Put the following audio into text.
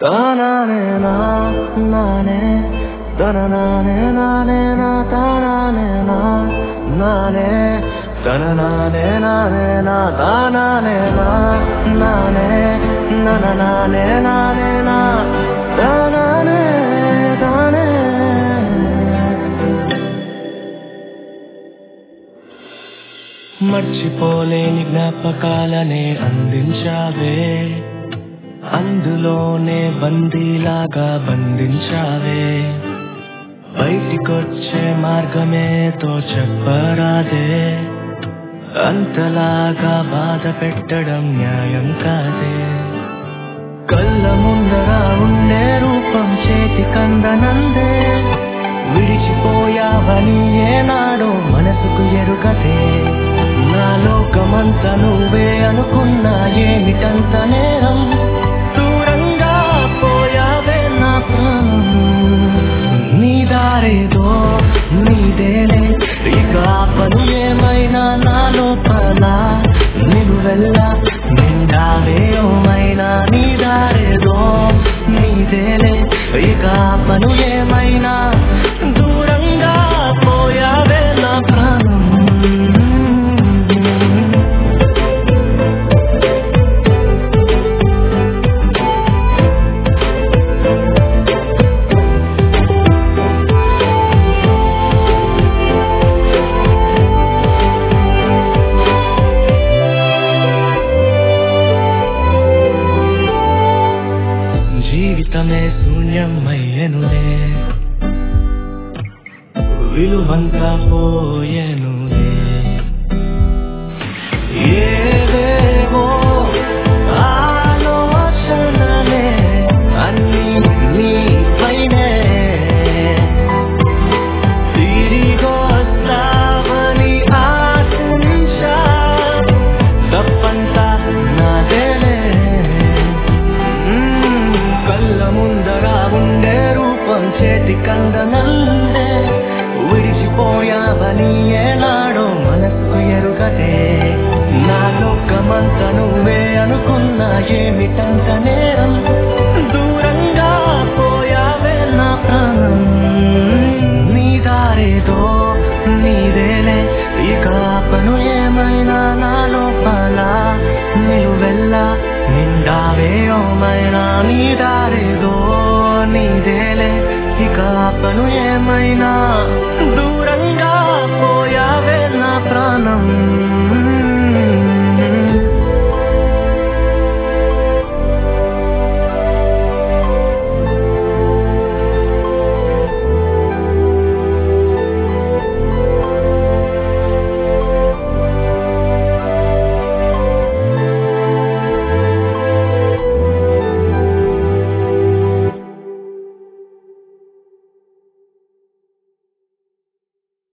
తానానే నా నానే తన నానే నానే నా తానానే నా నానే తన నానే నానే నా తానానే నా నానే నన నానే నానే నా తానానే తానే మర్చిపోలేని జ్ఞాపకాలనే అందించావే అందులోనే బందీలాగా బంధించావే బయటికొచ్చే మార్గమేతో చెప్పరాదే అంతలాగా బాధ పెట్టడం న్యాయం కాదే కళ్ళ ముందర ఉండే రూపం చేతి కందనందే విడిచిపోయావని ఏనాడో మనసుకు ఎరుగదే నా లోకమంతా నువ్వే అనుకున్నా ఏమిటంత నేరం దూరంగా పోయావే నా ప్రాణం నీ దారేదో నీదేలే ఇక పను ఏమైనా నా లోపల నిలువెల్ల నిండావే ఓమైనా నీ దారేదో నీదేలే ఇక పను ఏమైనా దూరంగా పోయావే నా ప్రాణం జీవితమే శూన్యమయ్యనులే విలువంతా పోయెనులే ఏవేవో ఆలోచనలే అన్నీ నీపైనే తిరిగొస్తావని ఆశించా తప్పంతా నాదేలే మ్మ్. కళ్ళ ముందర ఉండే రూపం చేతి కందనల్లే విడిచిపోయావని ఏనాడో మనసుకు ఎరుగదే నా లోకమంత నువ్వే అనుకున్నా ఏమిటంత నేరం దూరంగా పోయావే నా ప్రాణం నీ దారేదో నీదేలే ఇక పను ఏమైనా నా లోపల నిలువెల్ల నిండావే ఓమైనా నీ దారేదో నీదేలే ఇక పను ఏమైనా